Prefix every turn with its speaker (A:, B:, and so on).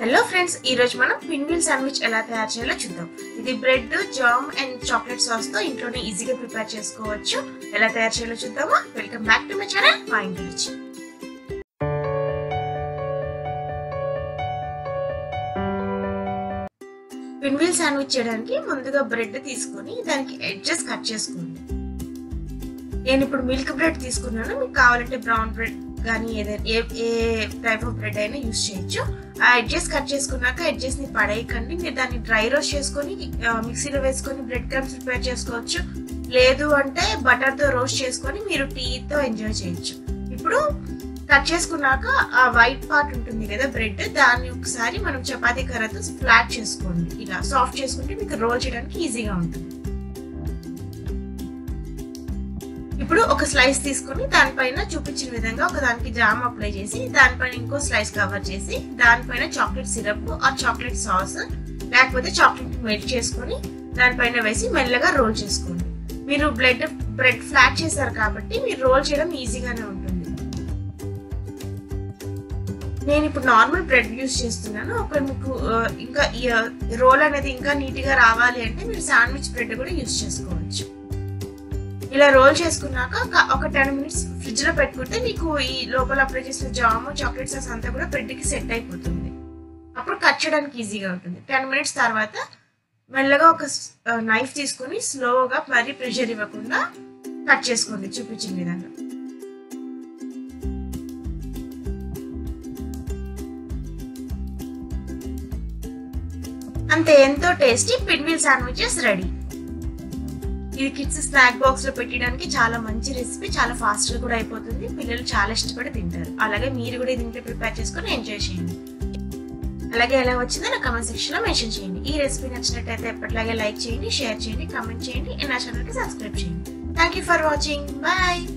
A: hello friends ఈ రోజు మనం పిన్విల్ శాండ్విచ్ ఎలా తయారు చేయాలో చూద్దాం ఇది bread jam and chocolate sauce తో ఇంట్లోనే ఈజీగా ప్రిపేర్ చేసుకోవచ్చు ఎలా తయారు చేయాలో చూద్దామా welcome back to my channel మా ఇంటి రుచి పిన్విల్ శాండ్విచ్ చేయడానికి ముందుగా బ్రెడ్ తీసుకొని దానికి ఎడ్జెస్ కట్ చేసుకోండి నేను ఇప్పుడు మిల్క్ బ్రెడ్ తీసుకున్నాను మీకు కావాలంటే బ్రౌన్ బ్రెడ్ కానీ ఏదైనా ఏ ఏ టైప్ ఆఫ్ బ్రెడ్ అయినా యూస్ చేయొచ్చు ఆ ఎడ్జెస్ కట్ చేసుకున్నాక ఎడ్జెస్ ని పడేయకండి మీరు దాన్ని డ్రై రోస్ట్ చేసుకొని మిక్సీలో వేసుకొని బ్రెడ్ క్రమ్స్ ప్రిపేర్ చేసుకోవచ్చు లేదు అంటే బటర్ తో రోస్ట్ చేసుకొని మీరు టీతో ఎంజాయ్ చేయొచ్చు ఇప్పుడు కట్ చేసుకున్నాక ఆ వైట్ పార్ట్ ఉంటుంది కదా బ్రెడ్ దాన్ని ఒకసారి మనం చపాతీ కర్రతో ఫ్లాట్ చేసుకోండి ఇలా సాఫ్ట్ చేసుకుంటే మీకు రోల్ చేయడానికి ఈజీగా ఉంటుంది ఇప్పుడు ఒక స్లైస్ తీసుకొని దానిపైన చూపించిన విధంగా ఒక దానికి జామ్ అప్లై చేసి దానిపైన ఇంకో స్లైస్ కవర్ చేసి దానిపైన చాక్లెట్ సిరప్ ఆ చాక్లెట్ సాస్ లేకపోతే చాక్లెట్ మెల్ట్ చేసుకొని దానిపైన వేసి మెల్లగా రోల్ చేసుకోండి మీరు బ్రెడ్ బ్రెడ్ ఫ్లాట్ చేశారు కాబట్టి మీరు రోల్ చేయడం ఈజీగానే ఉంటుంది నేను ఇప్పుడు నార్మల్ బ్రెడ్ యూస్ చేస్తున్నాను ఒక మీకు ఇంకా రోల్ అనేది ఇంకా నీట్గా రావాలి అంటే మీరు శాండ్విచ్ బ్రెడ్ కూడా యూస్ చేసుకోవచ్చు ఇలా రోల్ చేసుకున్నాక ఒక టెన్ మినిట్స్ ఫ్రిడ్జ్ లో పెట్టుకుంటే మీకు ఈ లోపల అప్లై చేసిన జామ్ చాక్లెట్ సాస్ అంతా కూడా బ్రెడ్ కి సెట్ అయిపోతుంది అప్పుడు కట్ చేయడానికి ఈజీగా ఉంటుంది టెన్ మినిట్స్ తర్వాత మెల్లగా ఒక నైఫ్ తీసుకొని స్లోగా మరీ ప్రెషర్ ఇవ్వకుండా కట్ చేసుకోండి చూపించిన విధంగా అంతే ఎంతో టేస్టీ పిన్విల్ శాండ్విచెస్ రెడీ ఇది కిడ్స్ స్నాక్ బాక్స్ లో పెట్టడానికి చాలా మంచి రెసిపీ చాలా ఫాస్ట్ గా కూడా అయిపోతుంది పిల్లలు చాలా ఇష్టపడి తింటారు అలాగే మీరు కూడా ఇది ఇంట్లో ప్రిపేర్ చేసుకొని ఎంజాయ్ చేయండి అలాగే ఎలా వచ్చిందో నా కమెంట్ సెక్షన్ లో మెన్షన్ చేయండి ఈ రెసిపీ నచ్చినట్టయితే ఎప్పటిలాగే లైక్ చేయండి షేర్ చేయండి కమెంట్ చేయండి నా ఛానల్ కి సబ్స్క్రైబ్ చేయండి thank you for watching bye